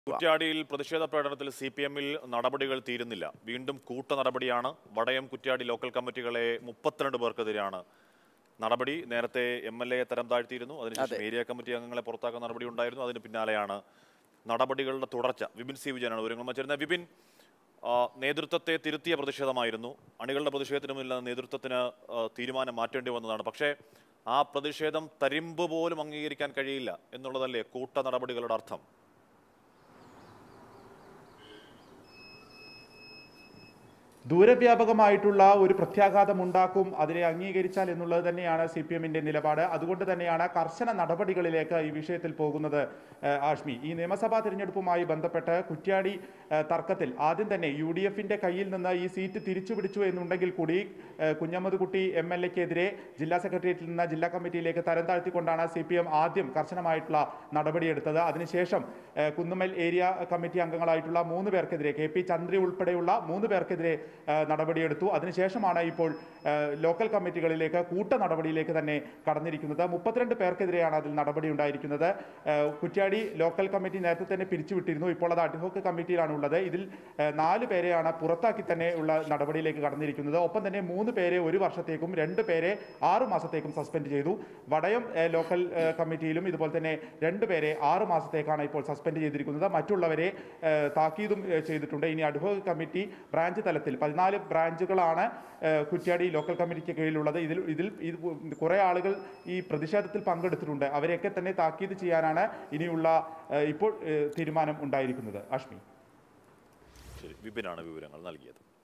കുറ്റ്യാടിയിൽ പ്രതിഷേധ പ്രകടനത്തിൽ C P എമ്മിൽ നടപടികൾ തീരുന്നില്ല വീണ്ടും കൂട്ട നടപടിയാണ് വടയം കുറ്റ്യാടി ലോക്കൽ കമ്മിറ്റികളെ മുപ്പത്തിരണ്ട് പേർക്കെതിരെയാണ് നടപടി നേരത്തെ എം എൽ എ തരം താഴ്ത്തിയിരുന്നു അതിനുശേഷം ഏരിയ കമ്മിറ്റി അംഗങ്ങളെ പുറത്താക്കുന്ന നടപടി ഉണ്ടായിരുന്നു അതിന് പിന്നാലെയാണ് നടപടികളുടെ തുടർച്ച വിപിൻ സി വിജയനാണ് വിവരങ്ങൾ വച്ചിരുന്നത് വിപിൻ ആ, നേതൃത്വത്തെ തിരുത്തിയ പ്രതിഷേധമായിരുന്നു അണികളുടെ പ്രതിഷേധത്തിന് മുന്നിൽ നേതൃത്വത്തിന് ആ, തീരുമാനം മാറ്റേണ്ടി വന്നതാണ് പക്ഷേ ആ പ്രതിഷേധം തരിമ്പ് പോലും അംഗീകരിക്കാൻ കഴിയില്ല എന്നുള്ളതല്ലേ കൂട്ട നടപടികളുടെ അർത്ഥം ദൂരവ്യാപകമായിട്ടുള്ള ഒരു പ്രത്യാഘാതം ഉണ്ടാക്കും അതിനെ അംഗീകരിച്ചാൽ എന്നുള്ളത് തന്നെയാണ് സി പി എമ്മിന്റെ നിലപാട് അതുകൊണ്ട് തന്നെയാണ് കർശന നടപടികളിലേക്ക് ഈ വിഷയത്തിൽ പോകുന്നത് ഏഹ്, ആഷ്മി ഈ നിയമസഭാ തിരഞ്ഞെടുപ്പുമായി ബന്ധപ്പെട്ട് കുറ്റ്യാടി ഏഹ്, തർക്കത്തിൽ ആദ്യം തന്നെ യു ഡി എഫിന്റെ കയ്യിൽ നിന്ന് ഈ സീറ്റ് തിരിച്ചു പിടിച്ചു എന്നുണ്ടെങ്കിൽ കൂടി ഏഹ്, കുഞ്ഞമ്മദ് കുട്ടി എം എൽ എക്കെതിരെ ജില്ലാ സെക്രട്ടേറിയറ്റിൽ നിന്ന് ജില്ലാ കമ്മിറ്റിയിലേക്ക് തരം താഴ്ത്തിക്കൊണ്ടാണ് സി പി എം ആദ്യം കർശനമായിട്ടുള്ള നടപടിയെടുത്തത് അതിനുശേഷം ഏഹ്, കുന്നുമ്മൽ ഏരിയ കമ്മിറ്റി അംഗങ്ങളായിട്ടുള്ള മൂന്ന് പേർക്കെതിരെ കെ പി ചന്ദ്രി ഉൾപ്പെടെയുള്ള മൂന്ന് പേർക്കെതിരെ ഏഹ്, നടപടിയെടുത്തു അതിനുശേഷമാണ് ഇപ്പോൾ ഏഹ്, ലോക്കൽ കമ്മിറ്റികളിലേക്ക് കൂട്ട നടപടിയിലേക്ക് തന്നെ കടന്നിരിക്കുന്നത് മുപ്പത്തിരണ്ട് പേർക്കെതിരെയാണ് അതിൽ നടപടി ഉണ്ടായിരിക്കുന്നത് ഏഹ്, കുറ്റ്യാടി ലോക്കൽ കമ്മിറ്റി നേരത്തെ തന്നെ പിരിച്ചുവിട്ടിരുന്നു ഇപ്പോൾ അത് അഡ്ഹോക്ക് കമ്മിറ്റിയിലാണ് ഉള്ളത് ഇതിൽ ഏഹ്, നാല് പേരെയാണ് പുറത്താക്കി തന്നെ ഉള്ള നടപടിയിലേക്ക് കടന്നിരിക്കുന്നത് ഒപ്പം തന്നെ മൂന്ന് പേരെ ഒരു വർഷത്തേക്കും രണ്ട് പേരെ ആറ് മാസത്തേക്കും സസ്പെൻഡ് ചെയ്തു വടയം ഏഹ്, ലോക്കൽ ഏഹ്, കമ്മിറ്റിയിലും ഇതുപോലെ തന്നെ രണ്ട് പേരെ ആറ് മാസത്തേക്കാണ് ഇപ്പോൾ സസ്പെൻഡ് ചെയ്തിരിക്കുന്നത് മറ്റുള്ളവരെ ഏഹ്, താക്കീതും ഏഹ്, ചെയ്തിട്ടുണ്ട് ഇനി അഡ്ഹോക്ക് കമ്മിറ്റി ബ്രാഞ്ച് തലത്തിൽ പതിനാല് ബ്രാഞ്ചുകളാണ് ഏഹ്, കുറ്റ്യാടി ലോക്കൽ കമ്മിറ്റിക്ക് കീഴിലുള്ളത് ഇതിൽ ഇതിൽ ഇത് കുറേ ആളുകൾ ഈ പ്രതിഷേധത്തിൽ പങ്കെടുത്തിട്ടുണ്ട് അവരെയൊക്കെ തന്നെ താക്കീത് ചെയ്യാനാണ് ഇനിയുള്ള ഏഹ്, ഇപ്പോൾ ഏഹ്, തീരുമാനം ഉണ്ടായിരിക്കുന്നത് അഷ്മി ശരി വിപിനാണ് വിവരങ്ങൾ നൽകിയത്